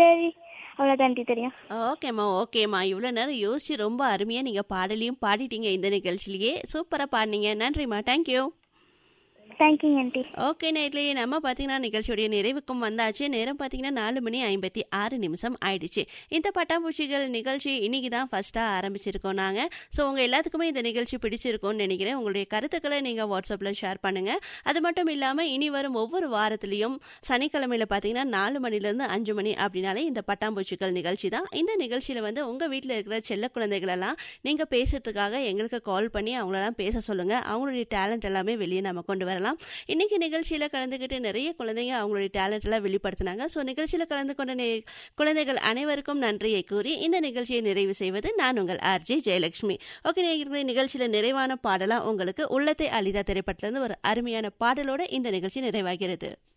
சரி அவ்வளோதான் ஆண்டி தெரியும் ஓகேம்மா ஓகேம்மா இவ்வளோ நேரம் யோசிச்சு ரொம்ப அருமையாக நீங்கள் பாடலையும் பாடிட்டீங்க இந்த நிகழ்ச்சியிலேயே சூப்பராக பாடினீங்க நன்றிம்மா தேங்க்யூ தேங்க்யூங்க ஆண்டி ஓகே நேர்லேயே நம்ம பார்த்தீங்கன்னா நிகழ்ச்சியுடைய நிறைவுக்கும் வந்தாச்சு நேரம் பார்த்தீங்கன்னா நாலு மணி ஐம்பத்தி ஆறு நிமிஷம் ஆயிடுச்சு இந்த பட்டாம்பூச்சிகள் நிகழ்ச்சி இன்னைக்கு தான் ஃபஸ்ட்டாக ஆரம்பிச்சிருக்கோம் நாங்கள் ஸோ உங்கள் எல்லாத்துக்குமே இந்த நிகழ்ச்சி பிடிச்சிருக்கும்னு நினைக்கிறேன் உங்களுடைய கருத்துக்களை நீங்கள் வாட்ஸ்அப்பில் ஷேர் பண்ணுங்கள் அது மட்டும் இல்லாமல் இனி வரும் ஒவ்வொரு வாரத்துலேயும் சனிக்கிழமையில் பார்த்தீங்கன்னா நாலு மணிலேருந்து அஞ்சு மணி அப்படின்னாலே இந்த பட்டாம்பூச்சிகள் நிகழ்ச்சி தான் இந்த நிகழ்ச்சியில் வந்து உங்கள் வீட்டில் இருக்கிற செல்ல குழந்தைகளெல்லாம் நீங்கள் பேசுறதுக்காக எங்களுக்கு கால் பண்ணி அவங்களெல்லாம் பேச சொல்லுங்கள் அவங்களுடைய டேலண்ட் எல்லாமே வெளியே நம்ம கொண்டு வரலாம் இன்னைக்கு நிகழ்ச்சியில் கலந்துக்கிட்டு நிறைய குழந்தைங்க அவங்களுடைய டேலண்ட் எல்லாம் வெளிப்படுத்தினாங்க ஸோ நிகழ்ச்சியில் கலந்து கொண்ட நே- குழந்தைகள் அனைவருக்கும் நன்றியை கூறி இந்த நிகழ்ச்சியை நிறைவு செய்வது நான் உங்கள் ஆர்ஜே ஜெயலட்சுமி ஓகே நேயர்களே, நிகழ்ச்சியில நிறைவான பாடலா உங்களுக்கு உள்ளத்தை அளிதா திரைப்படத்திலிருந்து ஒரு அருமையான பாடலோட இந்த நிகழ்ச்சி நிறைவாகிறது